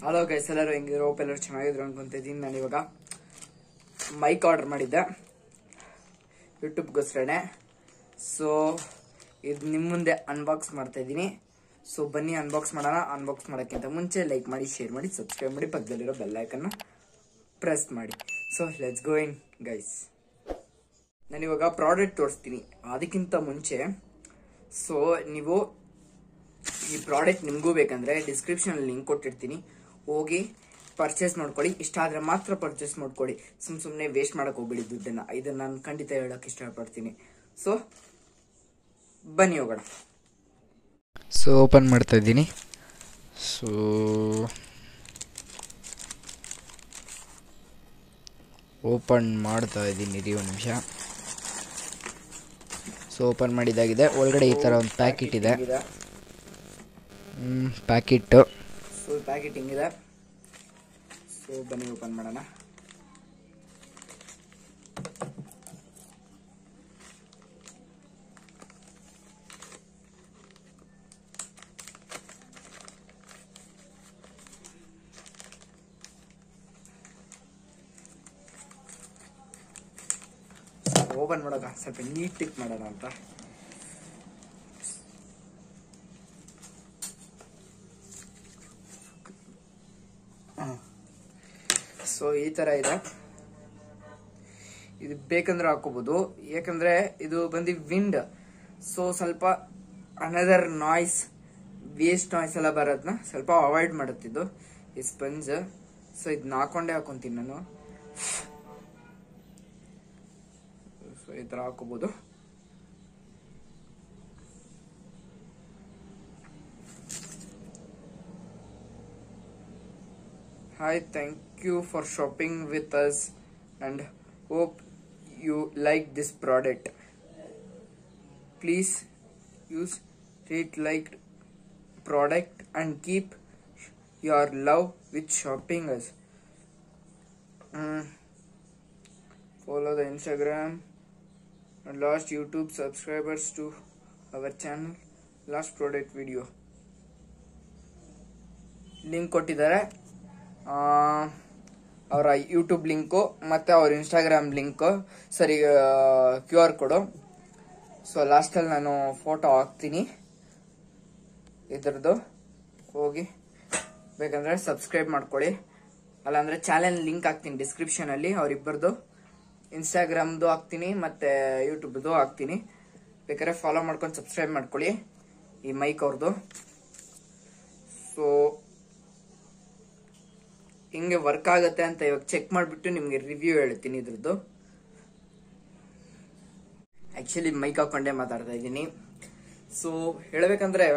Hello guys ಎಲ್ಲರೂ ಹೆಂಗಿದ್ರು hope ಎಲ್ಲರೂ ಚೆನ್ನಾಗಿದ್ರು ಅನ್ಕೊಂತಿದ್ದೀನಿ ನಾನು ಇವಾಗ ಮೈಕ್ ಆರ್ಡರ್ ಮಾಡಿದ್ದೆ ಯೂಟ್ಯೂಬ್ಗೋಸ್ಕರನೇ ಸೊ ಇದು ನಿಮ್ಮ ಮುಂದೆ ಅನ್ಬಾಕ್ಸ್ ಮಾಡ್ತಾ ಇದ್ದೀನಿ ಸೊ ಬನ್ನಿ ಅನ್ಬಾಕ್ಸ್ ಮಾಡೋಣ ಅನ್ಬಾಕ್ಸ್ ಮಾಡೋಕ್ಕಿಂತ ಮುಂಚೆ ಲೈಕ್ ಮಾಡಿ ಶೇರ್ ಮಾಡಿ ಸಬ್ಸ್ಕ್ರೈಬ್ ಮಾಡಿ ಪಕ್ಕದಲ್ಲಿರೋ ಬೆಲ್ಲೈಕನ್ನ ಪ್ರೆಸ್ ಮಾಡಿ so let's go in guys ನಾನಿವಾಗ ಪ್ರಾಡಕ್ಟ್ ತೋರಿಸ್ತೀನಿ ಅದಕ್ಕಿಂತ ಮುಂಚೆ ಸೊ ನೀವು ಈ ಪ್ರಾಡಕ್ಟ್ ನಿಮಗೂ ಬೇಕಂದ್ರೆ ಡಿಸ್ಕ್ರಿಪ್ಷನ್ ಲಿಂಕ್ ಕೊಟ್ಟಿರ್ತೀನಿ ಹೋಗಿ ಪರ್ಚೇಸ್ ಮಾಡ್ಕೊಳ್ಳಿ ಇಷ್ಟ ಆದ್ರೆ ಮಾತ್ರ ಪರ್ಚೇಸ್ ಮಾಡ್ಕೊಳ್ಳಿ ಸುಮ್ ಸುಮ್ಮನೆ ವೇಸ್ಟ್ ಮಾಡಕ್ ಹೋಗ್ಬೇಡಿ ದುಡ್ಡನ್ನ ಇದನ್ನ ನಾನು ಖಂಡಿತ ಹೇಳಕ್ ಇಷ್ಟಪಡ್ತೀನಿ ಸೊ ಬನ್ನಿ ಹೋಗೋಣ ಸೊ ಓಪನ್ ಮಾಡ್ತಾ ಇದ್ದೀನಿ ಸೊ ಓಪನ್ ಮಾಡ್ತಾ ಇದ್ದೀನಿ ರೀ ಒಂದು ನಿಮಿಷ ಸೊ ಓಪನ್ ಮಾಡಿದಾಗಿದೆ ಒಳಗಡೆ ಈ ಥರ ಒಂದು ಪ್ಯಾಕೆಟ್ ಇದೆ ಪ್ಯಾಕೆಟ್ ಸೊ ಪ್ಯಾಕೆಟ್ ಹಿಂಗಿದೆ ಸೊ ಬನ್ನಿ ಓಪನ್ ಮಾಡೋಣ ಓಪನ್ ಮಾಡೋಕ ಸ್ವಲ್ಪ ನೀಟಾಗಿ ಮಾಡೋಣ ಅಂತ ಸೊ ಈ ತರ ಇದೆ ಇದು ಬೇಕಂದ್ರೆ ಹಾಕೋಬಹುದು ಯಾಕಂದ್ರೆ ಇದು ಬಂದು ವಿಂಡ್ ಸೊ ಸ್ವಲ್ಪ ಅನದರ್ ನಾಯ್ಸ್ ವೇಸ್ಟ್ ನಾಯ್ಸ್ ಎಲ್ಲ ಬರೋದನ್ನ ಸ್ವಲ್ಪ ಅವಾಯ್ಡ್ ಮಾಡುತ್ತಿದ್ದು ಈ ಸ್ಪಂಜ್ ಸೊ ಇದನ್ನ ಹಾಕೊಂಡೇ ಹಾಕೊಂತೀನಿ ನಾನು ಸೊ ಈ ತರ ಹಾಕೋಬಹುದು Hi, thank you for shopping with us and hope you like this product. Please use it like product and keep your love with shopping us. Mm. Follow the Instagram and last YouTube subscribers to our channel. Last product video. Link ಕೊಟ್ಟಿದ್ದಾರೆ ಅವರ YouTube link ಮತ್ತು ಅವ್ರ Instagram link ಸರಿ Q R code so ಲಾಸ್ಟಲ್ಲಿ ನಾನು photo ಹಾಕ್ತೀನಿ ಇದ್ರದ್ದು ಹೋಗಿ ಬೇಕಂದ್ರೆ ಸಬ್ಸ್ಕ್ರೈಬ್ ಮಾಡ್ಕೊಳ್ಳಿ ಅಲ್ಲಾಂದ್ರೆ ಚಾನೆಲ್ ಲಿಂಕ್ ಹಾಕ್ತೀನಿ ಡಿಸ್ಕ್ರಿಪ್ಷನಲ್ಲಿ ಅವರಿಬ್ಬರದು ಇನ್ಸ್ಟಾಗ್ರಾಮ್ದು ಹಾಕ್ತೀನಿ ಮತ್ತು ಯೂಟ್ಯೂಬ್ದು ಹಾಕ್ತೀನಿ ಬೇಕಾದ್ರೆ ಫಾಲೋ ಮಾಡ್ಕೊಂಡು ಸಬ್ಸ್ಕ್ರೈಬ್ ಮಾಡ್ಕೊಳ್ಳಿ ಈ ಮೈಕ್ ಅವ್ರದ್ದು ಸೊ ಹಿಂಗೆ ವರ್ಕ್ ಆಗುತ್ತೆ ಅಂತ ಇವಾಗ ಚೆಕ್ ಮಾಡಿಬಿಟ್ಟು ನಿಮಗೆ ರಿವ್ಯೂ ಹೇಳ್ತೀನಿ ಇದ್ರದ್ದು ಆಕ್ಚುಲಿ ಮೈಕ್ ಹಾಕೊಂಡೇ ಮಾತಾಡ್ತಾ ಇದ್ದೀನಿ ಸೊ ಹೇಳಬೇಕಂದ್ರೆ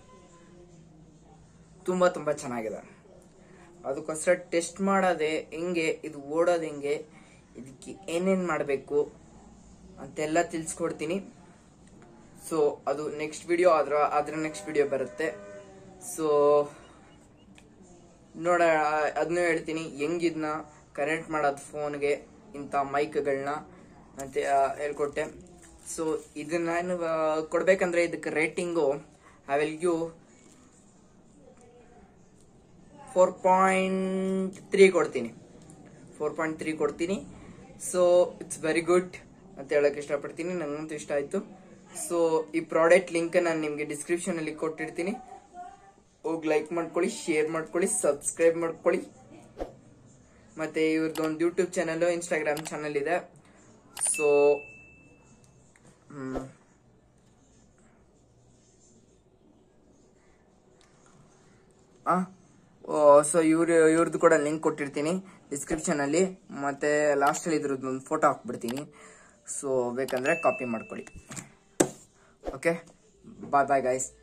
ತುಂಬಾ ತುಂಬಾ ಚೆನ್ನಾಗಿದೆ ಅದಕ್ಕೋಸ್ಕರ ಟೆಸ್ಟ್ ಮಾಡೋದೆ ಹೆಂಗೆ ಇದು ಓಡೋದು ಹೆಂಗೆ ಇದಕ್ಕೆ ಏನೇನ್ ಮಾಡಬೇಕು ಅಂತೆಲ್ಲ ತಿಳಿಸ್ಕೊಡ್ತೀನಿ ಸೊ ಅದು ನೆಕ್ಸ್ಟ್ ವಿಡಿಯೋ ಅದ್ರ ಅದ್ರ ನೆಕ್ಸ್ಟ್ ವಿಡಿಯೋ ಬರುತ್ತೆ ಸೊ ನೋಡ ಅದನ್ನೂ ಹೇಳ್ತೀನಿ ಹೆಂಗಿದ್ನ ಕನೆಕ್ಟ್ ಮಾಡೋದು ಫೋನ್ಗೆ ಇಂಥ ಮೈಕ್ಗಳನ್ನ ಅಂತ ಆ, ಹೇಳ್ಕೊಟ್ಟೆ ಸೊ ಇದನ್ನ ನಾನು ಆ, ಕೊಡ್ಬೇಕಂದ್ರೆ ಇದಕ್ಕೆ rating I will give four point three ಕೊಡ್ತೀನಿ ಫೋರ್ ಪಾಯಿಂಟ್ ತ್ರೀ ಕೊಡ್ತೀನಿ ಸೊ ಇಟ್ಸ್ ವೆರಿ ಗುಡ್ ಅಂತ ಹೇಳಕ್ ಇಷ್ಟಪಡ್ತೀನಿ ನಂಗಂತೂ ಇಷ್ಟ ಆಯ್ತು ಸೊ ಈ ಪ್ರಾಡಕ್ಟ್ ಲಿಂಕ್ ನಾನು ನಿಮಗೆ ಡಿಸ್ಕ್ರಿಪ್ಷನ್ ಅಲ್ಲಿ ಕೊಟ್ಟಿರ್ತೀನಿ ಹೋಗಿ ಲೈಕ್ ಮಾಡ್ಕೊಳ್ಳಿ ಶೇರ್ ಮಾಡ್ಕೊಳ್ಳಿ ಸಬ್ಸ್ಕ್ರೈಬ್ ಮಾಡ್ಕೊಳ್ಳಿ ಮತ್ತೆ ಇವ್ರದ್ದು ಒಂದು ಯೂಟ್ಯೂಬ್ ಚಾನಲ್ ಇನ್ಸ್ಟಾಗ್ರಾಮ್ ಚಾನಲ್ ಇದೆ ಸೊ ಸೊ ಇವ್ರ ಇವ್ರದ್ದು ಕೂಡ ಲಿಂಕ್ ಕೊಟ್ಟಿರ್ತೀನಿ ಡಿಸ್ಕ್ರಿಪ್ಷನ್ ಅಲ್ಲಿ ಮತ್ತೆ ಲಾಸ್ಟ್ ಅಲ್ಲಿ ಇದ್ರದ್ದು ಒಂದು ಫೋಟೋ ಹಾಕ್ಬಿಡ್ತೀನಿ ಸೊ ಬೇಕಂದ್ರೆ ಕಾಪಿ ಮಾಡ್ಕೊಳ್ಳಿ ಓಕೆ ಬಾಯ್ ಬಾಯ್ ಗೈಸ್